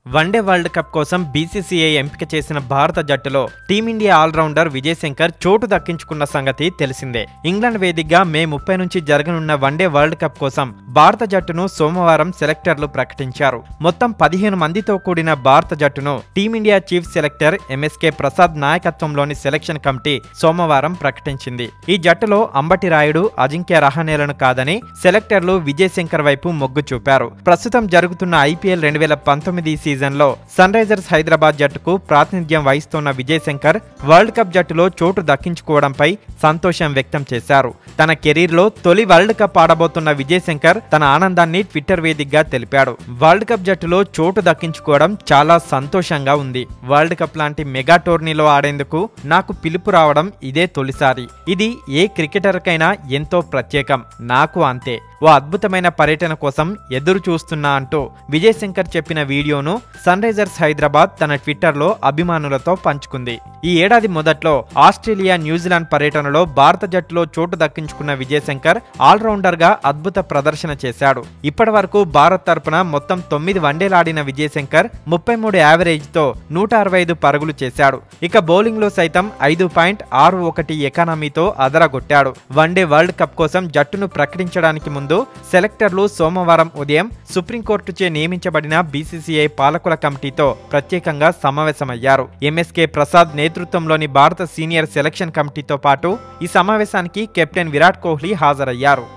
one day world cup కోసం BCCI ఎంపిక చేసిన భారత జట్టులో టీమిండియా ఆల్రౌండర్ విజయ్ శంకర్ చోటు దక్కించుకున్న సంగతి తెలిసిందే ఇంగ్లాండ్ వేదికగా మే ముప్పై నుంచి జరగనున్న వన్డే వరల్డ్ కప్ కోసం భారత జట్టును సోమవారం సెలెక్టర్లు ప్రకటించారు మొత్తం పదిహేను మందితో కూడిన భారత జట్టును team India chief selector MSK Prasad నాయకత్వంలోని సెలక్షన్ కమిటీ సోమవారం ప్రకటించింది ఈ జట్టులో అంబటి రాయుడు అజింక్య రహానేలను కాదని సెలెక్టర్లు విజయ్ శంకర్ వైపు మొగ్గు చూపారు ప్రస్తుతం జరుగుతున్న ఐపీఎల్ రెండు వేల పంతొమ్మిది సీజన్లో సన్ రైజర్స్ హైదరాబాద్ జట్టుకు ప్రాతినిధ్యం వహిస్తున్న విజయ్ శంకర్ వరల్డ్ కప్ జట్టులో చోటు దక్కించుకోవడంపై సంతోషం వ్యక్తం చేశారు తన కెరీర్లో తొలి వరల్డ్ కప్ ఆడబోతున్న విజయ్ శంకర్ తన ఆనందాన్ని ట్విట్టర్ వేదికగా తెలిపాడు వరల్డ్ కప్ జట్టులో చోటు దక్కించుకోవడం చాలా సంతోషంగా ఉంది వరల్డ్ కప్ లాంటి మెగా టోర్నీలో ఆడేందుకు నాకు పిలుపు రావడం ఇదే తొలిసారి ఇది ఏ క్రికెటర్కైనా ఎంతో ప్రత్యేకం నాకు అంతే ఓ అద్భుతమైన పర్యటన కోసం ఎదురు చూస్తున్నా అంటూ విజయ్ శంకర్ చెప్పిన వీడియోను సన్ రైజర్స్ హైదరాబాద్ తన ట్విట్టర్లో అభిమానులతో పంచుకుంది ఈ ఏడాది మొదట్లో ఆస్ట్రేలియా న్యూజిలాండ్ పర్యటనలో భారత జట్టులో చోటు దక్కించుకున్న విజయ్ శంకర్ ఆల్రౌండర్ గా అద్భుత ప్రదర్శన చేశాడు ఇప్పటి వరకు భారత్ తరపున మొత్తం తొమ్మిది వన్డేలాడిన విజయ్ శంకర్ ముప్పై మూడు యావరేజ్ తో నూట అరవై ఐదు పరుగులు చేశాడు ఇక బౌలింగ్ లో సైతం ఐదు పాయింట్ ఆరు ఒకటి ఎకానమీతో అదరగొట్టాడు వన్డే వరల్డ్ కప్ కోసం జట్టును ప్రకటించడానికి ముందు సెలెక్టర్లు సోమవారం ఉదయం సుప్రీంకోర్టుచే నియమించబడిన బీసీసీఐ పాలకుల కమిటీతో ప్రత్యేకంగా సమావేశమయ్యారు ఎంఎస్కే ప్రసాద్ నేతృత్వంలోని భారత సీనియర్ సెలక్షన్ కమిటీతో పాటు ఈ సమావేశానికి కెప్టెన్ విరాట్ కోహ్లీ హాజరయ్యారు